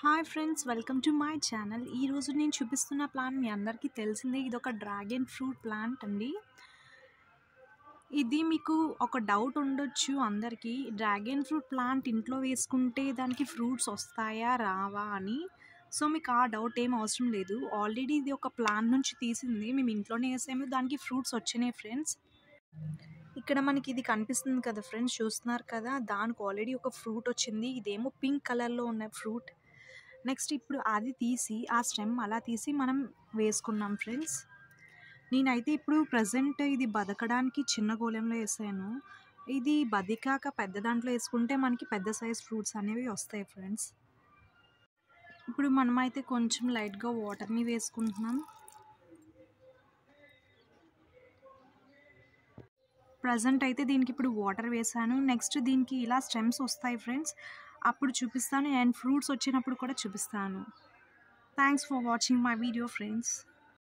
hi friends welcome to my channel ఈరోజు నేను చూపిస్తున్న ప్లాంట్ మీ అందరికీ తెలిసిందే ఇది ఒక డ్రాగన్ ఫ్రూట్ ప్లాంట్ అండి ఇది మీకు ఒక డౌట్ ఉండొచ్చు అందరికీ డ్రాగన్ ఫ్రూట్ ప్లాంట్ ఇంట్లో వేసుకుంటే దానికి ఫ్రూట్స్ వస్తాయా రావా అని సో మీకు ఆ డౌట్ ఏం అవసరం లేదు ఆల్రెడీ ఇది ఒక ప్లాంట్ నుంచి తీసింది మేము ఇంట్లోనే వేసాము దానికి ఫ్రూట్స్ వచ్చినాయి ఫ్రెండ్స్ ఇక్కడ మనకి ఇది కనిపిస్తుంది కదా ఫ్రెండ్స్ చూస్తున్నారు కదా దానికి ఆల్రెడీ ఒక ఫ్రూట్ వచ్చింది ఇదేమో పింక్ కలర్లో ఉన్న ఫ్రూట్ నెక్స్ట్ ఇప్పుడు అది తీసి ఆ స్టెమ్ అలా తీసి మనం వేసుకున్నాం ఫ్రెండ్స్ నేనైతే ఇప్పుడు ప్రజెంట్ ఇది బతకడానికి చిన్న గోళంలో వేసాను ఇది బతికాక పెద్ద దాంట్లో వేసుకుంటే మనకి పెద్ద సైజ్ ఫ్రూట్స్ అనేవి వస్తాయి ఫ్రెండ్స్ ఇప్పుడు మనమైతే కొంచెం లైట్గా వాటర్ని వేసుకుంటున్నాం ప్రజెంట్ అయితే దీనికి ఇప్పుడు వాటర్ వేసాను నెక్స్ట్ దీనికి ఇలా స్టెమ్స్ వస్తాయి ఫ్రెండ్స్ అప్పుడు చూపిస్తాను అండ్ ఫ్రూట్స్ వచ్చినప్పుడు కూడా చూపిస్తాను thanks for watching my video friends